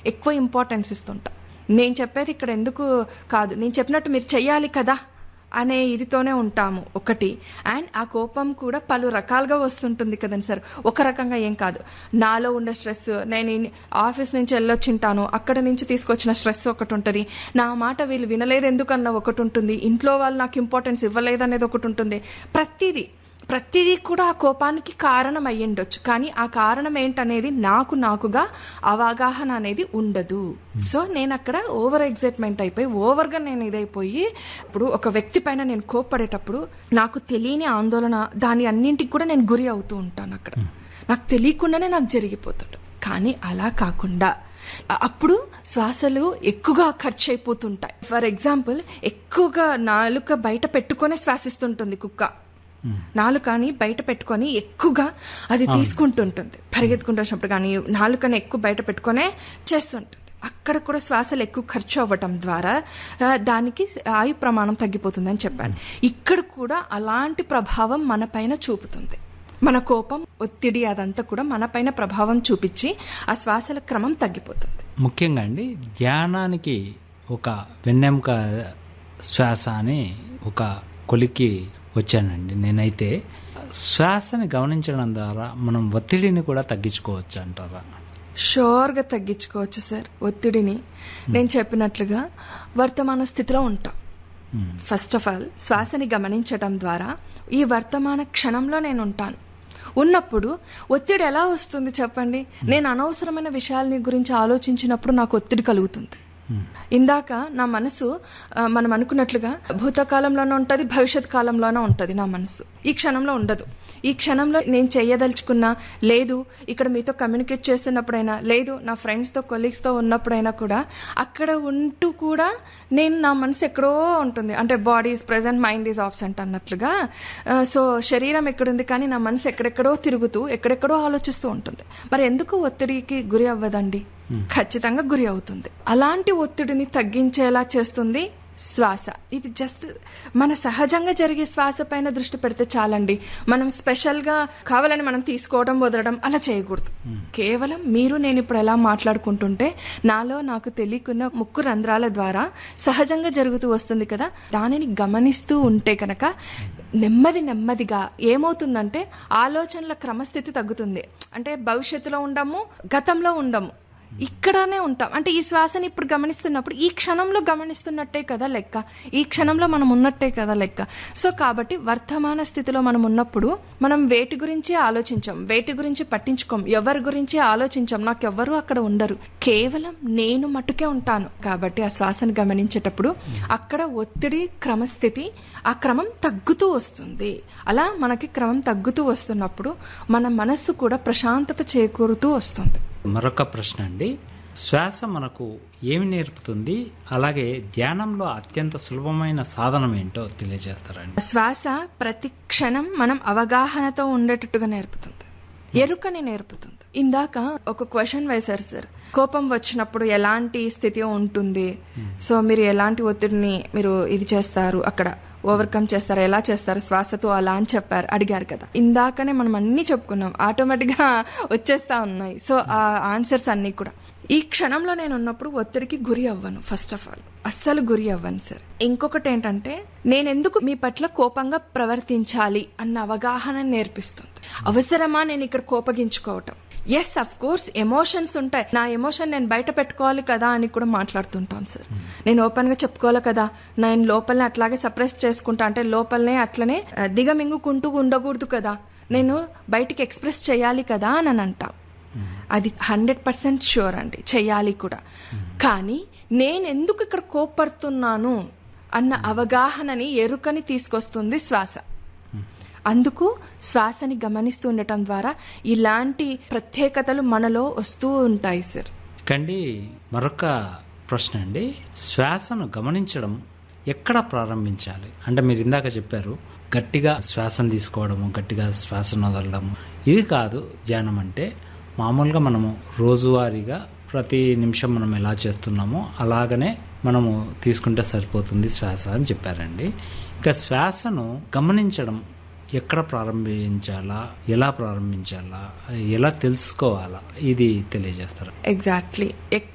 ఎక్కువ ఇంపార్టెన్స్ ఇస్తుంటా నేను చెప్పేది ఇక్కడ ఎందుకు కాదు నేను చెప్పినట్టు మీరు చెయ్యాలి కదా అనే ఇదితోనే ఉంటాము ఒకటి అండ్ ఆ కోపం కూడా పలు రకాలుగా వస్తుంటుంది కదండి సార్ ఒక రకంగా ఏం కాదు నాలో ఉండే స్ట్రెస్ నేను ఇన్- ఆఫీస్ నుంచి వెళ్ళొచ్చింటాను అక్కడ నుంచి తీసుకొచ్చిన స్ట్రెస్ ఒకటి ఉంటుంది నా మాట వీళ్ళు వినలేదు ఎందుకన్నా ఒకటి ఉంటుంది ఇంట్లో వాళ్ళు నాకు ఇంపార్టెన్స్ ఇవ్వలేదు అనేది ఒకటి ఉంటుంది ప్రతిదీ ప్రతిదీ కూడా ఆ కోపానికి కారణం అయ్యుండొచ్చు కానీ ఆ కారణం ఏంటనేది నాకు నాకుగా అవగాహన అనేది ఉండదు సో నేను అక్కడ ఓవర్ ఎగ్జైట్మెంట్ అయిపోయి ఓవర్గా నేను ఇదైపోయి ఇప్పుడు ఒక వ్యక్తి పైన నేను కోప్పడేటప్పుడు నాకు తెలియని ఆందోళన దాని అన్నింటికి కూడా నేను గురి అవుతూ ఉంటాను అక్కడ నాకు తెలియకుండానే నాకు జరిగిపోతాడు కానీ అలా కాకుండా అ- అప్పుడు శ్వాసలు ఎక్కువగా ఖర్చు అయిపోతుంటాయి ఫర్ ఎగ్జాంపుల్ ఎక్కువగా నాలుక బయట పెట్టుకొనే శ్వాసిస్తుంటుంది కుక్క నాలుకని బయట పెట్టుకొని ఎక్కువగా అది తీసుకుంటుంటుంది పరిగెత్తుకుంటూ వచ్చినప్పుడు కానీ నాలుకని ఎక్కువ బయట పెట్టుకొనే చేస్తుంటుంది అక్కడ కూడా శ్వాసలు ఎక్కువ ఖర్చు అవ్వటం ద్వారా ఆ, దానికి ఆయు ప్రమాణం తగ్గిపోతుందని చెప్పాను ఇక్కడ కూడా అలాంటి ప్రభావం మన పైన చూపుతుంది మన కోపం ఒత్తిడి అదంతా కూడా మన పైన ప్రభావం చూపించి ఆ శ్వాసల క్రమం తగ్గిపోతుంది ముఖ్యంగా అండి ధ్యానానికి ఒక వెన్నెముక శ్వాస అని ఒక కొలికి వచ్చానండి నేనైతే శ్వాసని గమనించడం ద్వారా మనం ఒత్తిడిని కూడా తగ్గించుకోవచ్చు అంటారా షోర్గా తగ్గించుకోవచ్చు సార్ ఒత్తిడిని నేను చెప్పినట్లుగా వర్తమాన స్థితిలో ఉంటాం ఫస్ట్ ఆఫ్ ఆల్ శ్వాసని గమనించడం ద్వారా ఈ వర్తమాన క్షణంలో నేను ఉంటాను ఉన్నప్పుడు ఒత్తిడి ఎలా వస్తుంది చెప్పండి నేను అనవసరమైన విషయాలని గురించి ఆలోచించినప్పుడు నాకు ఒత్తిడి కలుగుతుంది ఇందాక నా మనసు ఆ, మనం అనుకున్నట్లుగా భూతకాలంలోనే ఉంటుంది భవిష్యత్ కాలంలోనే ఉంటుంది నా మనసు ఈ క్షణంలో ఉండదు ఈ క్షణంలో నేను చేయదలుచుకున్నా లేదు ఇక్కడ మీతో కమ్యూనికేట్ చేస్తున్నప్పుడైనా లేదు నా ఫ్రెండ్స్తో కొలీగ్స్తో ఉన్నప్పుడైనా కూడా అక్కడ ఉంటూ కూడా నేను నా మనసు ఎక్కడో ఉంటుంది అంటే body is present mind is absent అన్నట్లుగా ఆ, సో శరీరం ఎక్కడుంది కానీ నా మనసు ఎక్కడెక్కడో తిరుగుతూ ఎక్కడెక్కడో ఆలోచిస్తూ ఉంటుంది మరి ఎందుకు ఒత్తిడికి గురి అవ్వదండి ఖచ్చితంగా గురి అవుతుంది అలాంటి ఒత్తిడిని తగ్గించేలా చేస్తుంది శ్వాస ఇది జస్ట్ మన సహజంగా జరిగే శ్వాస పైన దృష్టి పెడితే చాలండి మనం స్పెషల్గా కావాలని మనం తీసుకోవడం వదలడం అలా చేయకూడదు కేవలం మీరు నేను ఇప్పుడు ఎలా మాట్లాడుకుంటుంటే నాలో నాకు తెలియకున్న ముక్కు రంధ్రాల ద్వారా సహజంగా జరుగుతూ వస్తుంది కదా దానిని గమనిస్తూ ఉంటే కనుక నెమ్మది నెమ్మదిగా ఏమవుతుందంటే ఆలోచనల క్రమస్థితి తగ్గుతుంది అంటే భవిష్యత్తులో ఉండము గతంలో ఉండము ఇక్కడనే ఉంటాం అంటే ఈ శ్వాసని ఇప్పుడు గమనిస్తున్నప్పుడు ఈ క్షణంలో గమనిస్తున్నట్టే కదా లెక్క ఈ క్షణంలో మనం ఉన్నట్టే కదా లెక్క సో కాబట్టి వర్తమాన స్థితిలో మనం ఉన్నప్పుడు మనం వేటి గురించి ఆలోచించాం వేటి గురించి పట్టించుకోం ఎవరి గురించి ఆలోచించాం నాకు ఎవ్వరూ అక్కడ ఉండరు కేవలం నేను మట్టుకే ఉంటాను కాబట్టి ఆ శ్వాసను గమనించేటప్పుడు అక్కడ ఒత్తిడి క్రమస్థితి ఆ క్రమం తగ్గుతూ వస్తుంది అలా మనకి క్రమం తగ్గుతూ వస్తున్నప్పుడు మన మనస్సు కూడా ప్రశాంతత చేకూరుతూ వస్తుంది మరొక ప్రశ్న అండి శ్వాస మనకు ఏమి నేర్పుతుంది అలాగే ధ్యానంలో అత్యంత సులభమైన సాధనం ఏంటో తెలియజేస్తారండి శ్వాస ప్రతి క్షణం మనం అవగాహనతో ఉండేటట్టుగా నేర్పుతుంది ఎరుకని నేర్పుతుంది ఇందాక ఒక క్వశ్చన్ వేశారు సార్ కోపం వచ్చినప్పుడు ఎలాంటి స్థితి ఉంటుంది సో మీరు ఎలాంటి ఒత్తిడిని మీరు ఇది చేస్తారు అక్కడ ఓవర్కమ్ చేస్తారు ఎలా చేస్తారు శ్వాసతో అలా అని చెప్పారు అడిగారు కదా ఇందాకనే మనం అన్ని చెప్పుకున్నాం ఆటోమేటిక్ గా వచ్చేస్తా ఉన్నాయి సో ఆ ఆన్సర్స్ అన్ని కూడా ఈ క్షణంలో నేను ఉన్నప్పుడు ఒత్తిడికి గురి అవ్వను ఫస్ట్ ఆఫ్ ఆల్ అస్సలు గురి అవ్వను సార్ ఇంకొకటి ఏంటంటే నేను ఎందుకు మీ పట్ల కోపంగా ప్రవర్తించాలి అన్న అవగాహన నేర్పిస్తుంది అవసరమా నేను ఇక్కడ కోపగించుకోవటం ఎస్ అఫ్ కోర్స్ ఎమోషన్స్ ఉంటాయి నా ఎమోషన్ నేను బయట పెట్టుకోవాలి కదా అని కూడా మాట్లాడుతుంటాం సార్ నేను ఓపెన్ గా చెప్పుకోవాలి కదా నేను లోపలనే అట్లాగే సప్రెస్ చేసుకుంటా అంటే లోపలనే అట్లనే ఆ, దిగమింగుకుంటూ ఉండకూడదు కదా నేను బయటికి ఎక్స్ప్రెస్ చేయాలి కదా అని అంటాం అది హండ్రెడ్ పర్సెంట్ షూర్ అండి చెయ్యాలి కూడా కానీ నేను ఎందుకు ఇక్కడ కోప్పడుతున్నాను అన్న అవగాహనని ఎరుకని తీసుకొస్తుంది శ్వాస అందుకు శ్వాసని గమనిస్తూ ఉండటం ద్వారా ఇలాంటి ప్రత్యేకతలు మనలో వస్తూ ఉంటాయి సార్ కండి మరొక ప్రశ్న అండి శ్వాసను గమనించడం ఎక్కడ ప్రారంభించాలి అంటే మీరు ఇందాక చెప్పారు గట్టిగా శ్వాసను తీసుకోవడము గట్టిగా శ్వాసను వదలడము ఇది కాదు ధ్యానం అంటే మామూలుగా మనము రోజువారీగా ప్రతి నిమిషం మనం ఎలా చేస్తున్నామో అలాగనే మనము తీసుకుంటే సరిపోతుంది శ్వాస అని చెప్పారండి ఇంకా శ్వాసను గమనించడం ఎక్కడ ప్రారంభించాలా ఎలా ప్రారంభించాలా ఎలా తెలుసుకోవాలా ఇది తెలియజేస్తారు ఎగ్జాక్ట్లీ